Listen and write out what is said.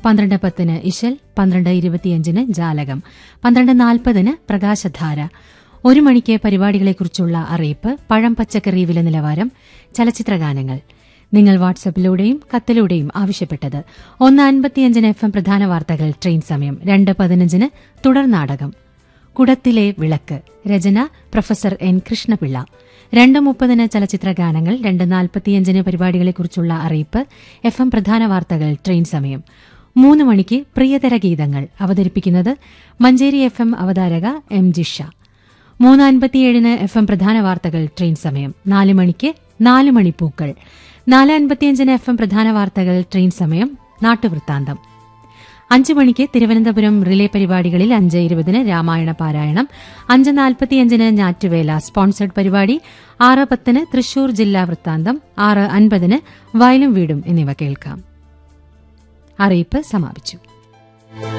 പന്ത്രണ്ട് പത്തിന് ഇശൽ പന്ത്രണ്ട് ഇരുപത്തിയഞ്ചിന് ജാലകം പന്ത്രണ്ട് നാൽപ്പതിന് പ്രകാശധാര ഒരു മണിക്ക് പരിപാടികളെക്കുറിച്ചുള്ള അറിയിപ്പ് പഴം പച്ചക്കറി വില നിലവാരം ചലച്ചിത്രഗാനങ്ങൾ നിങ്ങൾ വാട്സപ്പിലൂടെയും കത്തിലൂടെയും ആവശ്യപ്പെട്ടത് ഒന്ന് അൻപത്തിയഞ്ചിന് എഫ് എം പ്രധാന വാർത്തകൾ ട്രെയിൻ സമയം രണ്ട് പതിനഞ്ചിന് തുടർ നാടകം കുടത്തിലെ വിളക്ക് രചന പ്രൊഫസർ എൻ കൃഷ്ണപിള്ള രണ്ട് മുപ്പതിന് ചലച്ചിത്ര ഗാനങ്ങൾ രണ്ട് നാൽപ്പത്തിയഞ്ചിന് പരിപാടികളെക്കുറിച്ചുള്ള അറിയിപ്പ് എഫ് എം പ്രധാന വാർത്തകൾ ട്രെയിൻ സമയം മൂന്ന് മണിക്ക് പ്രിയതര ഗീതങ്ങൾ അവതരിപ്പിക്കുന്നത് മഞ്ചേരി എഫ് എം അവതാരക എം ജിഷ മൂന്ന് അൻപത്തിയേഴിന് എഫ് എം പ്രധാന വാർത്തകൾ ട്രെയിൻ സമയം നാല് മണിക്ക് നാല് മണിപ്പൂക്കൾ നാല് അൻപത്തിയഞ്ചിന് എഫ് എം പ്രധാന വാർത്തകൾ ട്രെയിൻ സമയം നാട്ടുവൃത്താന്തം അഞ്ച് മണിക്ക് തിരുവനന്തപുരം റിലേ പരിപാടികളിൽ അഞ്ച് ഇരുപതിന് രാമായണ പാരായണം അഞ്ച് നാൽപ്പത്തിയഞ്ചിന് ഞാറ്റുവേല സ്പോൺസർഡ് പരിപാടി ആറ് പത്തിന് തൃശൂർ ജില്ലാ വൃത്താന്തം ആറ് അൻപതിന് വയലും വീടും എന്നിവ കേൾക്കാം അറിയിപ്പ് സമാപിച്ചു